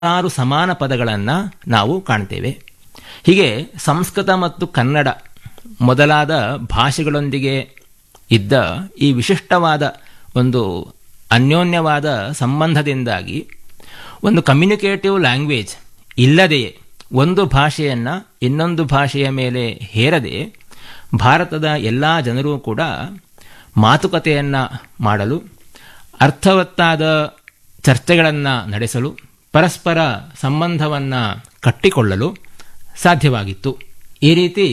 ಆರು ಸಮಾನ ಪದಗಳನ್ನು ನಾವು ಕಾಣ್ತೇವೆ ಹೀಗೆ ಸಂಸ್ಕೃತ ಮತ್ತು ಕನ್ನಡ ಮೊದಲಾದ ಭಾಷೆಗಳೊಂದಿಗೆ ಇದ್ದ ಈ ವಿಶಿಷ್ಟವಾದ ಒಂದು ಅನ್ಯೋನ್ಯವಾದ ಸಂಬಂಧದಿಂದಾಗಿ ಒಂದು ಕಮ್ಯುನಿಕೇಟಿವ್ ಲ್ಯಾಂಗ್ವೇಜ್ ಇಲ್ಲದೆಯೇ ಒಂದು ಭಾಷೆಯನ್ನು ಇನ್ನೊಂದು ಭಾಷೆಯ ಮೇಲೆ ಹೇರದೆ ಭಾರತದ ಎಲ್ಲ ಜನರೂ ಕೂಡ ಮಾತುಕತೆಯನ್ನು ಮಾಡಲು ಅರ್ಥವತ್ತಾದ ಚರ್ಚೆಗಳನ್ನು ನಡೆಸಲು ಪರಸ್ಪರ ಸಂಬಂಧವನ್ನು ಕಟ್ಟಿಕೊಳ್ಳಲು ಸಾಧ್ಯವಾಗಿತ್ತು ಈ ರೀತಿ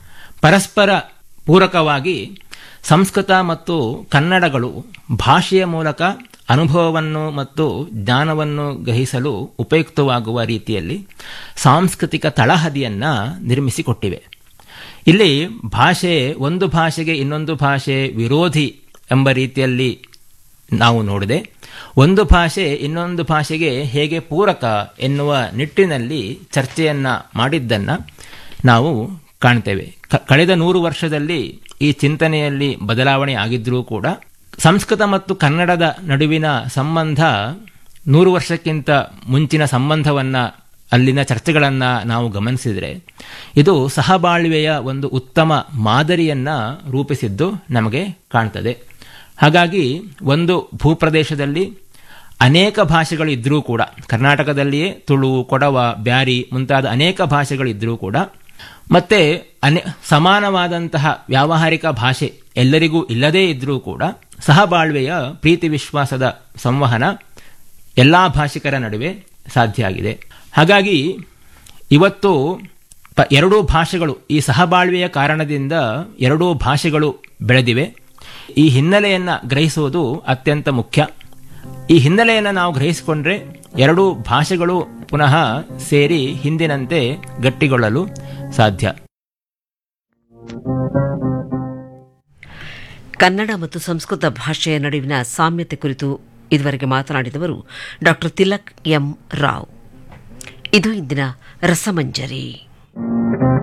ಪರಸ್ಪರ ಪೂರಕವಾಗಿ ಸಂಸ್ಕೃತ ಮತ್ತು ಕನ್ನಡಗಳು ಭಾಷೆಯ ಮೂಲಕ ಅನುಭವವನ್ನು ಮತ್ತು ಜ್ಞಾನವನ್ನು ಗ್ರಹಿಸಲು ಉಪಯುಕ್ತವಾಗುವ ರೀತಿಯಲ್ಲಿ ಸಾಂಸ್ಕೃತಿಕ ತಳಹದಿಯನ್ನು ನಿರ್ಮಿಸಿಕೊಟ್ಟಿವೆ ಇಲ್ಲಿ ಭಾಷೆ ಒಂದು ಭಾಷೆಗೆ ಇನ್ನೊಂದು ಭಾಷೆ ವಿರೋಧಿ ಎಂಬ ರೀತಿಯಲ್ಲಿ ನಾವು ನೋಡಿದೆ ಒಂದು ಭಾಷೆ ಇನ್ನೊಂದು ಭಾಷೆಗೆ ಹೇಗೆ ಪೂರಕ ಎನ್ನುವ ನಿಟ್ಟಿನಲ್ಲಿ ಚರ್ಚೆಯನ್ನು ಮಾಡಿದ್ದನ್ನು ನಾವು ಕಾಣ್ತೇವೆ ಕಳೆದ ನೂರು ವರ್ಷದಲ್ಲಿ ಈ ಚಿಂತನೆಯಲ್ಲಿ ಬದಲಾವಣೆ ಆಗಿದ್ದರೂ ಕೂಡ ಸಂಸ್ಕೃತ ಮತ್ತು ಕನ್ನಡದ ನಡುವಿನ ಸಂಬಂಧ ನೂರು ವರ್ಷಕ್ಕಿಂತ ಮುಂಚಿನ ಸಂಬಂಧವನ್ನು ಅಲ್ಲಿನ ಚರ್ಚೆಗಳನ್ನು ನಾವು ಗಮನಿಸಿದರೆ ಇದು ಸಹಬಾಳ್ವೆಯ ಒಂದು ಉತ್ತಮ ಮಾದರಿಯನ್ನು ರೂಪಿಸಿದ್ದು ನಮಗೆ ಕಾಣ್ತದೆ ಹಾಗಾಗಿ ಒಂದು ಭೂಪ್ರದೇಶದಲ್ಲಿ ಅನೇಕ ಭಾಷೆಗಳಿದ್ದರೂ ಕೂಡ ಕರ್ನಾಟಕದಲ್ಲಿಯೇ ತುಳು ಕೊಡವ ಬ್ಯಾರಿ ಮುಂತಾದ ಅನೇಕ ಭಾಷೆಗಳಿದ್ದರೂ ಕೂಡ ಮತ್ತೆ ಅನೆ ಸಮಾನವಾದಂತಹ ವ್ಯಾವಹಾರಿಕ ಭಾಷೆ ಎಲ್ಲರಿಗೂ ಇಲ್ಲದೇ ಇದ್ದರೂ ಕೂಡ ಸಹಬಾಳ್ವೆಯ ಪ್ರೀತಿ ವಿಶ್ವಾಸದ ಸಂವಹನ ಎಲ್ಲ ಭಾಷಿಕರ ನಡುವೆ ಸಾಧ್ಯ ಆಗಿದೆ ಹಾಗಾಗಿ ಇವತ್ತು ಪ ಎರಡೂ ಭಾಷೆಗಳು ಈ ಸಹಬಾಳ್ವೆಯ ಕಾರಣದಿಂದ ಎರಡೂ ಭಾಷೆಗಳು ಬೆಳೆದಿವೆ ಈ ಹಿನ್ನೆಲೆಯನ್ನು ಗ್ರಹಿಸುವುದು ಅತ್ಯಂತ ಮುಖ್ಯ ಈ ಹಿನ್ನೆಲೆಯನ್ನು ನಾವು ಗ್ರಹಿಸಿಕೊಂಡ್ರೆ ಎರಡೂ ಭಾಷೆಗಳು ಪುನಃ ಸೇರಿ ಹಿಂದಿನಂತೆ ಗಟ್ಟಿಗೊಳ್ಳಲು ಸಾಧ್ಯ ಕನ್ನಡ ಮತ್ತು ಸಂಸ್ಕೃತ ಭಾಷೆಯ ನಡುವಿನ ಸಾಮ್ಯತೆ ಕುರಿತು ಇದುವರೆಗೆ ಮಾತನಾಡಿದವರು ಡಾಕ್ಟರ್ ತಿಲಕ್ ಎಂ ರಾವ್ ಇದು ಇಂದಿನ ರಸಮಂಜರಿ